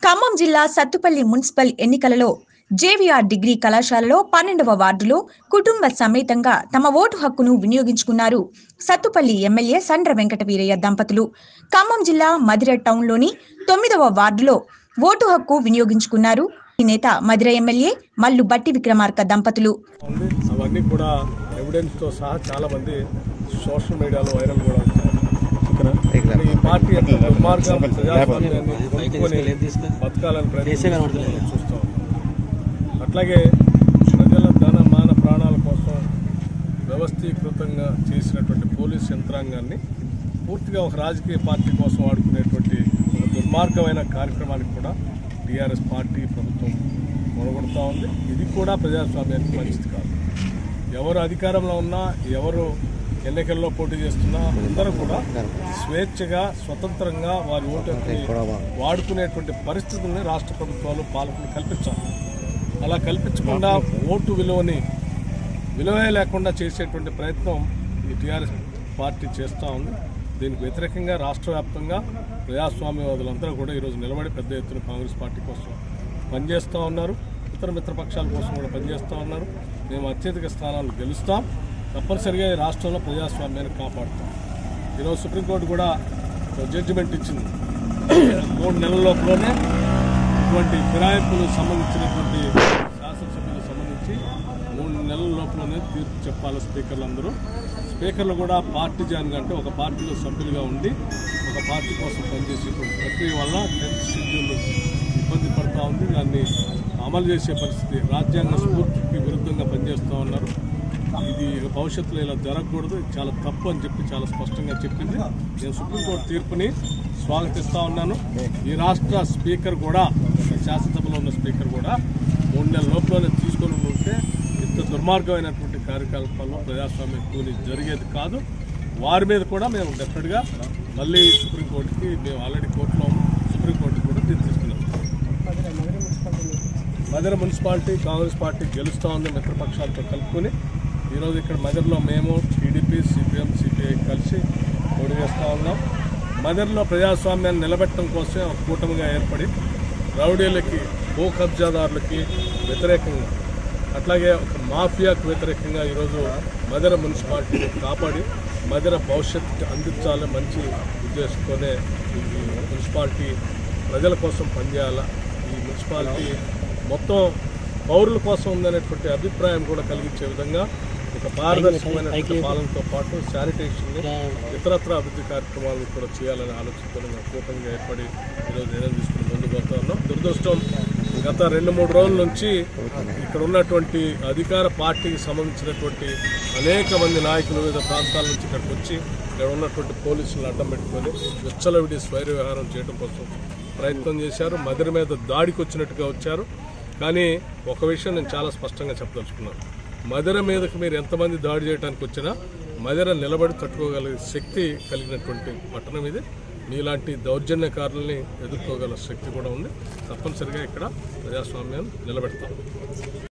ఖమ్మం జిల్లా సత్తుపల్లి మున్సిపల్ ఎన్నికలలో JVR degree కళాశాలలో పన్నెండవ వార్డులో కుటుంబ సమేతంగా తమ ఓటు హక్కును వినియోగించుకున్నారు సత్తుపల్లి ఎమ్మెల్యే సండ్ర వెంకట వీరయ్య దంపతులు ఖమ్మం జిల్లా మధిర టౌన్లోని తొమ్మిదవ వార్డులో ఓటు హక్కు వినియోగించుకున్నారు ఈ నేత మధిర ఎమ్మెల్యే మల్లు బట్టి విక్రమార్క దంపతులు ఉంది అవన్నీ కూడా ఎవిడెన్స్తో సహా చాలా మంది సోషల్ మీడియాలో వైరల్ కూడా అవుతాయి కానీ ఈ పార్టీ యొక్క దుర్మార్గం ప్రజాస్వామ్యాన్ని కొనుక్కొని బతకాలని ప్రయత్నం చూస్తాం అట్లాగే ప్రజల ధన మాన ప్రాణాల కోసం వ్యవస్థీకృతంగా చేసినటువంటి పోలీస్ యంత్రాంగాన్ని పూర్తిగా ఒక రాజకీయ పార్టీ కోసం వాడుకునేటువంటి ఒక దుర్మార్గమైన కార్యక్రమానికి కూడా టీఆర్ఎస్ పార్టీ ప్రభుత్వం మొదగొడుతూ ఉంది ఇది కూడా ప్రజాస్వామ్యానికి మంచిది కాదు ఎవరు అధికారంలో ఉన్నా ఎవరు ఎన్నికల్లో పోటీ చేస్తున్నా అందరూ కూడా స్వేచ్ఛగా స్వతంత్రంగా వారి ఓటు హక్కుని వాడుకునేటువంటి పరిస్థితుల్ని రాష్ట్ర ప్రభుత్వాలు పాలకులు కల్పించాలి అలా కల్పించకుండా ఓటు విలువని విలువే లేకుండా చేసేటువంటి ప్రయత్నం ఈ టీఆర్ఎస్ పార్టీ చేస్తూ ఉంది దీనికి వ్యతిరేకంగా రాష్ట్ర వ్యాప్తంగా ప్రజాస్వామ్యవాదులందరూ కూడా ఈరోజు నిలబడి పెద్ద ఎత్తున కాంగ్రెస్ పార్టీ కోసం పనిచేస్తూ ఉన్నారు ఇతర మిత్రపక్షాల కోసం కూడా పనిచేస్తూ ఉన్నారు మేము అత్యధిక స్థానాలు గెలుస్తాం తప్పనిసరిగా ఈ రాష్ట్రంలో ప్రజాస్వామ్యాన్ని కాపాడుతాం ఈరోజు సుప్రీంకోర్టు కూడా జడ్జిమెంట్ ఇచ్చింది మూడు నెలల లోపలనే ఇటువంటి ఫిరాయింపులకు సంబంధించినటువంటి శాసనసభ్యులకు సంబంధించి మూడు నెలల లోపలనే తీర్పు చెప్పాలి స్పీకర్లు అందరూ స్పీకర్లు కూడా పార్టీ జాయిన్గా అంటే ఒక పార్టీలో సభ్యులుగా ఉండి ఒక పార్టీ కోసం పనిచేసేటువంటి ప్రక్రియ వల్ల టెన్త్ షెడ్యూల్ ఇబ్బంది పడతా ఉంది దాన్ని అమలు చేసే పరిస్థితి రాజ్యాంగ స్ఫూర్తికి విరుద్ధంగా పనిచేస్తూ ఉన్నారు ఇది ఇక భవిష్యత్తులో ఇలా జరగకూడదు ఇది చాలా తప్పు అని చెప్పి చాలా స్పష్టంగా చెప్పింది నేను సుప్రీంకోర్టు తీర్పుని స్వాగతిస్తా ఉన్నాను ఈ రాష్ట్ర స్పీకర్ కూడా శాసనసభలో ఉన్న స్పీకర్ కూడా మూడు నెలల లోపలనే తీసుకొని ఉంటే ఇంత దుర్మార్గమైనటువంటి కార్యకలాపాల్లో ప్రజాస్వామ్యం కూని జరిగేది కాదు వారి మీద కూడా మేము డెఫినెట్గా మళ్ళీ సుప్రీంకోర్టుకి మేము ఆల్రెడీ కోర్టులో ఉన్నాం. సుప్రీంకోర్టుకి కూడా దీన్ని తీసుకున్నాం మదర మున్సిపాలిటీ కాంగ్రెస్ పార్టీ గెలుస్తూ ఉంది మిత్రపక్షాలతో కలుపుకొని ఈరోజు ఇక్కడ మదర్లో మేము టీడీపీ సిపిఎం సిపిఐ కలిసి పోటీ చేస్తూ ఉన్నాం మదర్లో ప్రజాస్వామ్యాన్ని నిలబెట్టడం కోసమే ఒక కూటమిగా ఏర్పడి రౌడీలకి భూ కబ్జాదారులకి వ్యతిరేకంగా అట్లాగే ఒక మాఫియాకు వ్యతిరేకంగా ఈరోజు మదర మున్సిపాలిటీని కాపాడి మదర భవిష్యత్తుకి అందించాలని మంచి ఉద్దేశంతోనే ఈ మున్సిపాలిటీ ప్రజల కోసం పనిచేయాలా ఈ మున్సిపాలిటీ మొత్తం పౌరుల కోసం ఉందనేటువంటి అభిప్రాయం కూడా కలిగించే విధంగా ఒక పారదర్శకమైనటువంటి పాలనతో పాటు శానిటేషన్ ఇతరత్ర అభివృద్ధి కార్యక్రమాలను కూడా చేయాలనే ఆలోచనతో మేము కూటమిగా ఏర్పడి ఈరోజు నిర్ణయం తీసుకుని ముందుకు పోతా ఉన్నాం దురదృష్టం గత రెండు మూడు రోజుల నుంచి ఇక్కడ ఉన్నటువంటి అధికార పార్టీకి సంబంధించినటువంటి అనేక మంది నాయకులు వివిధ ప్రాంతాల నుంచి ఇక్కడికి వచ్చి ఇక్కడ ఉన్నటువంటి పోలీసులను అడ్డం పెట్టుకొని విచ్చలవిడి స్వైర వ్యవహారం చేయడం కోసం ప్రయత్నం చేశారు మదిరి మీద దాడికి వచ్చినట్టుగా వచ్చారు కానీ ఒక విషయం నేను చాలా స్పష్టంగా చెప్పదలుచుకున్నాను మదిర మీదకి మీరు ఎంతమంది దాడి చేయడానికి వచ్చినా మదిర నిలబడి తట్టుకోగలిగే శక్తి కలిగినటువంటి పట్టణం ఇది మీలాంటి దౌర్జన్యకారుల్ని ఎదుర్కోగల శక్తి కూడా ఉంది తప్పనిసరిగా ఇక్కడ ప్రజాస్వామ్యం నిలబెడతాం